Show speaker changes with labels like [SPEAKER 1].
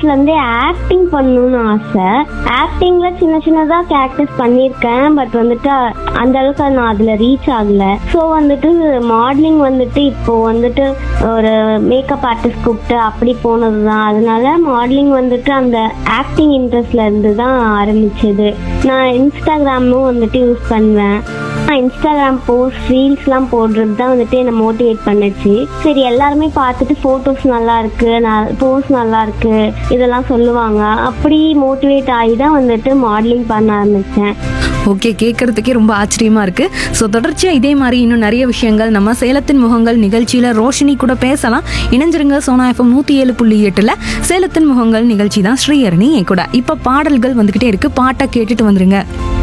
[SPEAKER 1] வயசுல இருந்தே ஆக்டிங் பண்ணணும்னு ஆசை ஆக்டிங்ல சின்ன சின்னதா கேரக்டர்ஸ் பண்ணியிருக்கேன் பட் வந்துட்டு அந்த அளவுக்கு நான் அதுல ரீச் ஆகல ஸோ வந்துட்டு மாடலிங் வந்துட்டு இப்போ வந்துட்டு ஒரு மேக்கப் ஆர்டிஸ்ட் கூப்பிட்டு அப்படி போனது தான் அதனால மாடலிங் வந்துட்டு அந்த ஆக்டிங் இன்ட்ரெஸ்ட்ல இருந்து தான் ஆரம்பிச்சது நான் இன்ஸ்டாகிராமும் வந்துட்டு யூஸ் பண்ணுவேன் நான் இன்ஸ்டாகிராம் போஸ்ட் ரீல்ஸ்லாம் போடுறது தான் வந்துட்டு என்னை மோட்டிவேட் பண்ணுச்சு சரி எல்லாருமே பார்த்துட்டு ஃபோட்டோஸ் நல்லா இருக்கு போஸ்ட் நல்லா இருக்கு இதெல்லாம் சொல்லுவாங்க அப்படி மோட்டிவேட் ஆகி தான் வந்துட்டு மாடலிங் பண்ண ஆரம்பித்தேன்
[SPEAKER 2] ஓகே கேட்கறதுக்கே ரொம்ப ஆச்சரியமா இருக்கு ஸோ தொடர்ச்சியாக இதே மாதிரி இன்னும் நிறைய விஷயங்கள் நம்ம சேலத்தின் முகங்கள் நிகழ்ச்சியில் ரோஷினி கூட பேசலாம் இணைஞ்சிருங்க சோனா எஃப்எம் நூற்றி ஏழு புள்ளி எட்டில் சேலத்தின் முகங்கள் நிகழ்ச்சி தான் ஸ்ரீஹரணி என் கூட இப்போ பாடல்கள் வந்துக்கிட்டே இருக்கு பாட்டை கேட்டுட்டு வந்துருங்க